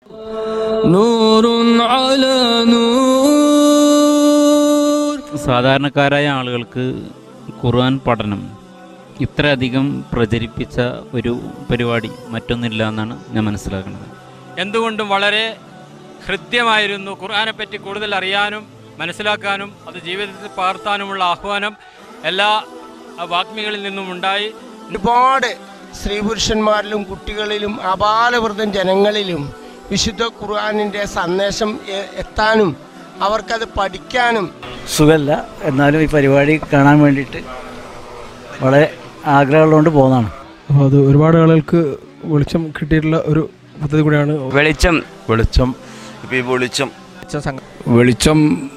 نور على نور സാധാരണക്കാരായ ആളുകൾക്ക് ഖുർആൻ പഠനം ഇത്രയധികം പ്രചരിപ്പിച്ച ഒരു പരിപാടി മറ്റൊന്നില്ല എന്നാണ് ഞാൻ മനസ്സിലാക്കുന്നത് എന്തുകൊണ്ടും വളരെ ഹൃദ്യമായിരുന്നു ഖുർആനെ പറ്റി കൂടുതൽ അറിയാനും മനസ്സിലാക്കാനും അത് ജീവിതത്തിൽ പകർത്താനുമുള്ള ആഹ്വാനം എല്ലാ ആ, വാഗ്മികളിൽ നിന്നും ഉണ്ടായി ഒരുപാട് സ്ത്രീ പുരുഷന്മാരിലും കുട്ടികളിലും അപാലവൃതം ജനങ്ങളിലും വിശുദ്ധ ഖുർആാനിൻ്റെ സന്ദേശം എ- എത്താനും അവർക്കത് പഠിക്കാനും സുഖമല്ല എന്നാലും ഈ പരിപാടി കാണാൻ വേണ്ടിയിട്ട് വളരെ ആഗ്രഹമുള്ളതുകൊണ്ട് പോകുന്നതാണ് അപ്പോൾ അത് ഒരുപാട് ആളുകൾക്ക് വെളിച്ചം കിട്ടിയിട്ടുള്ള ഒരു പദ്ധതി കൂടിയാണ് വെളിച്ചം വെളിച്ചം ഇപ്പം ഈ വെളിച്ചം വെളിച്ചം